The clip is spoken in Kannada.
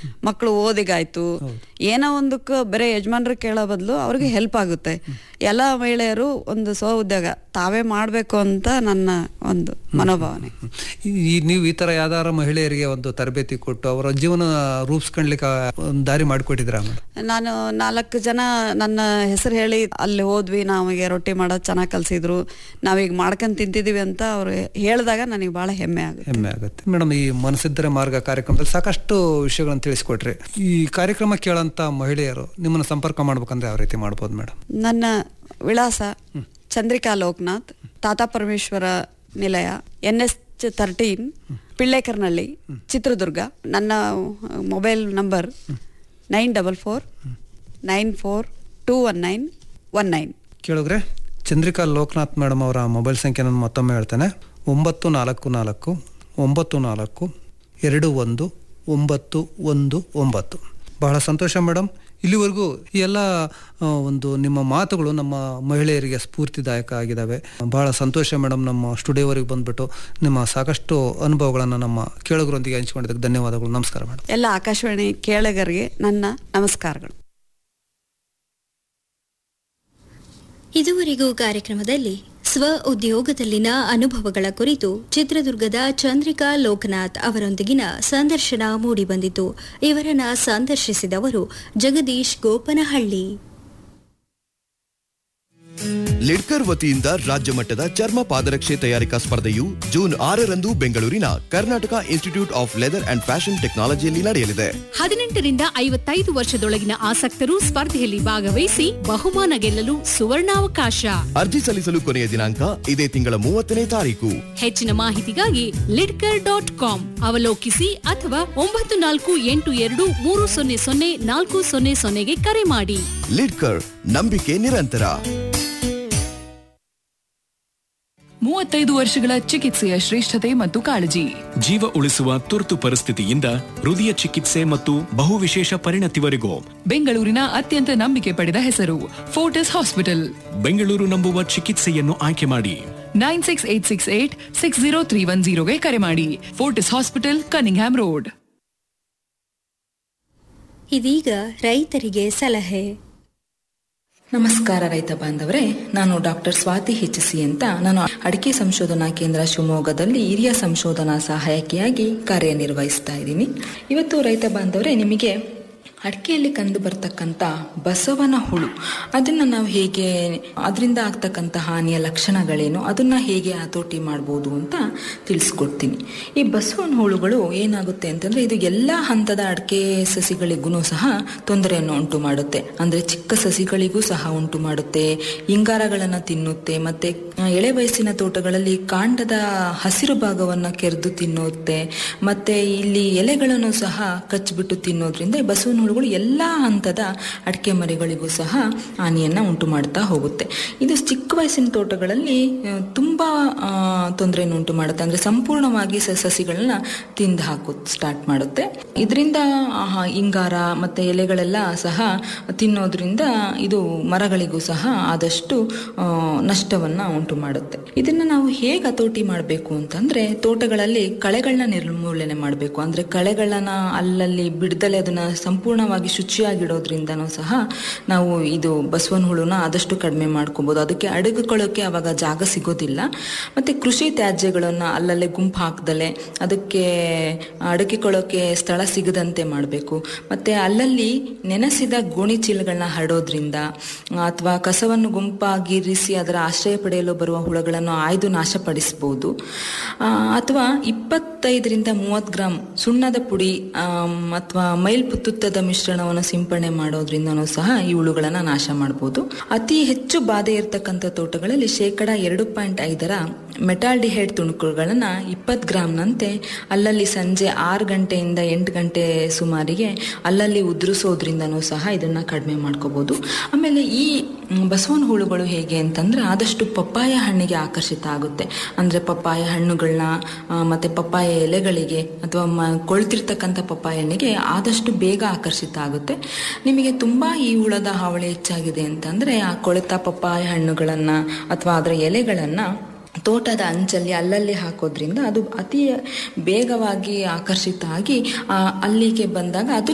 ಮಕ್ಕಳು ಓದಿಗಾಯ್ತು ಏನೋ ಒಂದಕ್ಕೆ ಬರೀ ಯಜಮಾನ್ರು ಕೇಳೋ ಬದಲು ಅವ್ರಿಗೆ ಹೆಲ್ಪ್ ಆಗುತ್ತೆ ಎಲ್ಲ ಮಹಿಳೆಯರು ಒಂದು ಸ್ವ ಉದ್ಯೋಗ ತಾವೇ ಮಾಡಬೇಕು ಅಂತ ನನ್ನ ಒಂದು ಮನೋಭಾವನೆ ಈ ನೀವು ಈ ತರ ಯಾವ್ದಾರ ಮಹಿಳೆಯರಿಗೆ ಒಂದು ತರಬೇತಿ ಕೊಟ್ಟು ಅವರ ಜೀವನ ರೂಪಿಸ್ಕೊಳ್ಲಿಕ್ಕೆ ಒಂದು ದಾರಿ ಮಾಡಿಕೊಟ್ಟಿದ್ರ ಮೇಡಮ್ ನಾನು ನಾಲ್ಕು ಜನ ನನ್ನ ಹೆಸರು ಹೇಳಿ ಅಲ್ಲಿ ಹೋದ್ವಿ ನಮಗೆ ರೊಟ್ಟಿ ಮಾಡೋದು ಚೆನ್ನಾಗಿ ಕಲಿಸಿದ್ರು ನಾವೀಗ ಮಾಡ್ಕೊಂಡು ತಿಂತಿದೀವಿ ಅಂತ ಅವ್ರು ಹೇಳಿದಾಗ ನನಗೆ ಭಾಳ ಹೆಮ್ಮೆ ಆಗುತ್ತೆ ಹೆಮ್ಮೆ ಆಗುತ್ತೆ ಮೇಡಮ್ ಈ ಮನಸ್ಸಿದ್ದರ ಮಾರ್ಗ ಕಾರ್ಯಕ್ರಮದಲ್ಲಿ ಸಾಕಷ್ಟು ವಿಷಯಗಳನ್ನು ತಿಳಿಸ್ಕೊಟ್ರಿ ಈ ಕಾರ್ಯಕ್ರಮ ಕೇಳಂತ ಮಹಿಳೆಯರು ನಿಮ್ಮನ್ನ ಸಂಪರ್ಕ ಮಾಡ್ಬೇಕಂದ್ರೆ ಯಾವ ರೀತಿ ಮಾಡ್ಬೋದು ಮೇಡಮ್ ನನ್ನ ವಿಳಾಸ ಚಂದ್ರಿಕಾ ಲೋಕನಾಥ್ ತಾತ Parameshwara Nilaya N S thirteen Pillekarnalli Chitradurga ನನ್ನ mobile number nine double four nine four two one nine one nine ಕೇಳಿದ್ರೆ ಚಂದ್ರಿಕಾ ಲೋಕನಾಥ್ ಮೇಡಮ್ ಅವರ ಮೊಬೈಲ್ ಸಂಖ್ಯೆ ನಾನು ಮತ್ತೊಮ್ಮೆ ಹೇಳ್ತೇನೆ ಒಂಬತ್ತು ನಾಲ್ಕು ನಾಲ್ಕು ಒಂಬತ್ತು ನಾಲ್ಕು ಎರಡು ಒಂದು ಒಂಬತ್ತು ಒಂದು ಒಂಬತ್ತು ಬಹಳ ಸಂತೋಷ ಮೇಡಮ್ ಇಲ್ಲಿವರೆಗೂ ಈ ಎಲ್ಲ ಆ, ಒಂದು ನಿಮ್ಮ ಮಾತುಗಳು ನಮ್ಮ ಮಹಿಳೆಯರಿಗೆ ಸ್ಫೂರ್ತಿದಾಯಕ ಆಗಿದ್ದಾವೆ ಬಹಳ ಸಂತೋಷ ಮೇಡಮ್ ನಮ್ಮ ಸ್ಟುಡಿಯೋವರೆಗೆ ಬಂದ್ಬಿಟ್ಟು ನಿಮ್ಮ ಸಾಕಷ್ಟು ಅನುಭವಗಳನ್ನು ನಮ್ಮ ಕೇಳುಗರೊಂದಿಗೆ ಹಂಚಿಕೊಂಡಿದ್ದಕ್ಕೆ ಧನ್ಯವಾದಗಳು ನಮಸ್ಕಾರ ಮೇಡಮ್ ಎಲ್ಲ ಆಕಾಶವಾಣಿ ಕೇಳಗರಿಗೆ ನನ್ನ ನಮಸ್ಕಾರಗಳು ಇದುವರೆಗೂ ಕಾರ್ಯಕ್ರಮದಲ್ಲಿ ಸ್ವ ಉದ್ಯೋಗದಲ್ಲಿನ ಅನುಭವಗಳ ಕುರಿತು ಚಿತ್ರದುರ್ಗದ ಚಂದ್ರಿಕಾ ಲೋಕನಾಥ್ ಅವರೊಂದಿಗಿನ ಸಂದರ್ಶನ ಮೂಡಿಬಂದಿತು ಇವರನ್ನ ಸಂದರ್ಶಿಸಿದವರು ಜಗದೀಶ್ ಗೋಪನಹಳ್ಳಿ ಲಿಡ್ಕರ್ ವತಿಯಿಂದ ರಾಜ್ಯ ಮಟ್ಟದ ಚರ್ಮ ಪಾದರಕ್ಷೆ ತಯಾರಿಕಾ ಸ್ಪರ್ಧೆಯು ಜೂನ್ ಆರರಂದು ಬೆಂಗಳೂರಿನ Karnataka institute of leather and fashion ಟೆಕ್ನಾಲಜಿಯಲ್ಲಿ ನಡೆಯಲಿದೆ ಹದಿನೆಂಟರಿಂದ ಐವತ್ತೈದು ವರ್ಷದೊಳಗಿನ ಆಸಕ್ತರು ಸ್ಪರ್ಧೆಯಲ್ಲಿ ಭಾಗವಹಿಸಿ ಬಹುಮಾನ ಗೆಲ್ಲಲು ಸುವರ್ಣಾವಕಾಶ ಅರ್ಜಿ ಸಲ್ಲಿಸಲು ಕೊನೆಯ ದಿನಾಂಕ ಇದೇ ತಿಂಗಳ ಮೂವತ್ತನೇ ತಾರೀಕು ಹೆಚ್ಚಿನ ಮಾಹಿತಿಗಾಗಿ ಲಿಡ್ಕರ್ ಡಾಟ್ ಕಾಮ್ ಅವಲೋಕಿಸಿ ಅಥವಾ ಒಂಬತ್ತು ನಾಲ್ಕು ಎಂಟು ಎರಡು ಮೂರು ಸೊನ್ನೆ ಸೊನ್ನೆ ನಾಲ್ಕು ಸೊನ್ನೆ ಸೊನ್ನೆಗೆ ಕರೆ ಮಾಡಿ ಲಿಡ್ಕರ್ ನಂಬಿಕೆ ನಿರಂತರ ಮೂವತ್ತೈದು ವರ್ಷಗಳ ಚಿಕಿತ್ಸೆಯ ಶ್ರೇಷ್ಠತೆ ಮತ್ತು ಕಾಳಜಿ ಜೀವ ಉಳಿಸುವ ತುರ್ತು ಪರಿಸ್ಥಿತಿಯಿಂದ ಹೃದಯ ಚಿಕಿತ್ಸೆ ಮತ್ತು ಬಹುವಿಶೇಷ ಪರಿಣತಿವರೆಗೂ ಬೆಂಗಳೂರಿನ ಅತ್ಯಂತ ನಂಬಿಕೆ ಪಡೆದ ಹೆಸರು ಫೋರ್ಟಿಸ್ ಹಾಸ್ಪಿಟಲ್ ಬೆಂಗಳೂರು ನಂಬುವ ಚಿಕಿತ್ಸೆಯನ್ನು ಆಯ್ಕೆ ಮಾಡಿ nine six eight six eight six zero three one ಜೀರೋಗೆ ಕರೆ ಮಾಡಿ ಫೋರ್ಟಿಸ್ ಹಾಸ್ಪಿಟಲ್ ಕನಿಂಗ್ಹ್ಯಾಮ್ ರೋಡ್ ಇದೀಗ ರೈತರಿಗೆ ಸಲಹೆ ನಮಸ್ಕಾರ ರೈತ ಬಾಂಧವರೇ ನಾನು ಡಾಕ್ಟರ್ ಸ್ವಾತಿ ಹೆಚ್ಚಿಸಿ ಅಂತ ನಾನು ಅಡಿಕೆ ಸಂಶೋಧನಾ ಕೇಂದ್ರ ಶಿವಮೊಗ್ಗದಲ್ಲಿ ಹಿರಿಯ ಸಂಶೋಧನಾ ಸಹಾಯಕಿಯಾಗಿ ಕಾರ್ಯನಿರ್ವಹಿಸ್ತಾ ಇದ್ದೀನಿ ಇವತ್ತು ರೈತ ಬಾಂಧವರೇ ನಿಮಗೆ ಅಡಿಕೆಯಲ್ಲಿ ಕಂಡು ಬರ್ತಕ್ಕಂಥ ಬಸವನ ಹುಳು ಅದನ್ನು ನಾವು ಹೇಗೆ ಅದರಿಂದ ಆಗ್ತಕ್ಕಂಥ ಹಾನಿಯ ಲಕ್ಷಣಗಳೇನು ಅದನ್ನು ಹೇಗೆ ಹತೋಟಿ ಮಾಡ್ಬೋದು ಅಂತ ತಿಳಿಸ್ಕೊಡ್ತೀನಿ ಈ ಬಸವನ ಹುಳುಗಳು ಏನಾಗುತ್ತೆ ಅಂತಂದರೆ ಇದು ಎಲ್ಲ ಹಂತದ ಅಡಿಕೆ ಸಸಿಗಳಿಗೂ ಸಹ ತೊಂದರೆಯನ್ನು ಉಂಟು ಮಾಡುತ್ತೆ ಅಂದರೆ ಚಿಕ್ಕ ಸಸಿಗಳಿಗೂ ಸಹ ಉಂಟು ಮಾಡುತ್ತೆ ಇಂಗಾರಗಳನ್ನು ತಿನ್ನುತ್ತೆ ಮತ್ತೆ ಆ, ಎಳೆ ವಯಸ್ಸಿನ ತೋಟಗಳಲ್ಲಿ ಕಾಂಡದ ಹಸಿರು ಭಾಗವನ್ನು ಕೆರೆದು ತಿನ್ನುತ್ತೆ ಮತ್ತೆ ಇಲ್ಲಿ ಎಲೆಗಳನ್ನು ಸಹ ಕಚ್ಚಿಬಿಟ್ಟು ತಿನ್ನೋದ್ರಿಂದ ಈ ಬಸವನ ಹುಳುಗಳು ಎಲ್ಲ ಹಂತದ ಅಡಿಕೆ ಮರಿಗಳಿಗೂ ಸಹ ಹಾನಿಯನ್ನ ಉಂಟು ಮಾಡ್ತಾ ಹೋಗುತ್ತೆ ಇದು ಚಿಕ್ಕ ವಯಸ್ಸಿನ ತೋಟಗಳಲ್ಲಿ ಆ, ತುಂಬಾ ತೊಂದರೆಯನ್ನು ಉಂಟು ಮಾಡುತ್ತೆ ಅಂದ್ರೆ ಸಂಪೂರ್ಣವಾಗಿ ಸ- ಸಸಿಗಳನ್ನ ತಿಂದು ಹಾಕೋ ಸ್ಟಾರ್ಟ್ ಮಾಡುತ್ತೆ ಇದರಿಂದ ಇಂಗಾರ ಮತ್ತೆ ಎಲೆಗಳೆಲ್ಲ ಸಹ ತಿನ್ನೋದ್ರಿಂದ ಇದು ಮರಗಳಿಗೂ ಸಹ ಆದಷ್ಟು ಆ, ನಷ್ಟವನ್ನ ಉಂಟು ಮಾಡುತ್ತೆ ಇದನ್ನ ನಾವು ಹೇಗೆ ಹತೋಟಿ ಮಾಡಬೇಕು ಅಂತಂದ್ರೆ ತೋಟಗಳಲ್ಲಿ ಕಳೆಗಳನ್ನ ನಿರ್ಮೂಲನೆ ಮಾಡಬೇಕು ಅಂದ್ರೆ ಕಳೆಗಳನ್ನ ಅಲ್ಲಲ್ಲಿ ಬಿಡ್ದಲೆ ಅದನ್ನ ಸಂಪೂರ್ಣವಾಗಿ ಶುಚಿಯಾಗಿಡೋದ್ರಿಂದನೂ ಸಹ ನಾವು ಇದು ಬಸವನ ಹುಳುನ ಆದಷ್ಟು ಕಡಿಮೆ ಮಾಡ್ಕೋಬಹುದು ಅದಕ್ಕೆ ಅಡಗುಕೊಳ್ಳೋಕೆ ಅವಾಗ ಜಾಗ ಸಿಗೋದಿಲ್ಲ ಮತ್ತೆ ಕೃಷಿ ತ್ಯಾಜ್ಯಗಳನ್ನ ಅಲ್ಲಲ್ಲೇ ಗುಂಪು ಹಾಕ್ದಲೆ ಅದಕ್ಕೆ ಅಡಗಿಕೊಳ್ಳೋಕೆ ಸ್ಥಳ ಸಿಗದಂತೆ ಮಾಡಬೇಕು ಮತ್ತೆ ಅಲ್ಲಲ್ಲಿ ನೆನೆಸಿದ ಗೋಣಿ ಚೀಲಗಳನ್ನ ಹರಡೋದ್ರಿಂದ ಅಥವಾ ಕಸವನ್ನು ಗುಂಪಾಗಿರಿಸಿ ಅದರ ಆಶ್ರಯ ಪಡೆಯಲು ಬರುವ ಹುಳಗಳನ್ನು ಆಯ್ದು ನಾಶಪಡಿಸಬಹುದು ಅಥವಾ ಇಪ್ಪತ್ತೈದರಿಂದ ಮೂವತ್ತು ಗ್ರಾಂ ಸುಣ್ಣದ ಪುಡಿ ಅಥವಾ ಮೈಲ್ಪುತ್ತುತ್ತದ ಮಿಶ್ರಣವನ್ನು ಸಿಂಪಡಣೆ ಮಾಡೋದ್ರಿಂದನೂ ಸಹ ಈ ಹುಳುಗಳನ್ನ ನಾಶ ಮಾಡಬಹುದು ಅತಿ ಹೆಚ್ಚು ಬಾಧೆ ಇರತಕ್ಕಂಥ ತೋಟಗಳಲ್ಲಿ ಶೇಕಡ ಎರಡು ಪಾಯಿಂಟ್ ಐದರ ಮೆಟಾಲ್ಡಿಹೈಡ್ ತುಣುಕುಗಳನ್ನ ಇಪ್ಪತ್ತು ಗ್ರಾಮ್ನಂತೆ ಅಲ್ಲಲ್ಲಿ ಸಂಜೆ ಆರು ಗಂಟೆಯಿಂದ ಎಂಟು ಗಂಟೆ ಸುಮಾರಿಗೆ ಅಲ್ಲಲ್ಲಿ ಉದುರಿಸೋದ್ರಿಂದನೂ ಸಹ ಇದನ್ನ ಕಡಿಮೆ ಮಾಡ್ಕೋಬಹುದು ಆಮೇಲೆ ಈ ಮ್, ಬಸವನ ಹುಳುಗಳು ಹೇಗೆ ಅಂತಂದ್ರೆ ಆದಷ್ಟು ಪಪ್ಪಾಯ ಹಣ್ಣಿಗೆ ಆಕರ್ಷಿತ ಆಗುತ್ತೆ ಅಂದ್ರೆ ಪಪ್ಪಾಯ ಹಣ್ಣುಗಳನ್ನ ಆ, ಮತ್ತೆ ಪಪ್ಪಾಯ ಎಲೆಗಳಿಗೆ ಅಥವಾ ಮ ಕೊಳ್ತಿರ್ತಕ್ಕಂಥ ಪಪ್ಪಾಯ ಹಣ್ಣಿಗೆ ಆದಷ್ಟು ಬೇಗ ಆಕರ್ಷಿತ ಆಗುತ್ತೆ ನಿಮಗೆ ತುಂಬಾ ಈ ಹುಳದ ಹಾವಳಿ ಹೆಚ್ಚಾಗಿದೆ ಅಂತಂದ್ರೆ ಆ ಕೊಳೆತ ಪಪ್ಪಾಯ ಹಣ್ಣುಗಳನ್ನ ಅಥವಾ ಅದರ ಎಲೆಗಳನ್ನ ತೋಟದ ಅಂಚಲ್ಲಿ ಅಲ್ಲಲ್ಲಿ ಹಾಕೋದ್ರಿಂದ ಅದು ಅತಿ ಬೇಗವಾಗಿ ಆಕರ್ಷಿತ ಆಗಿ ಆ, ಅಲ್ಲಿಗೆ ಬಂದಾಗ ಅದು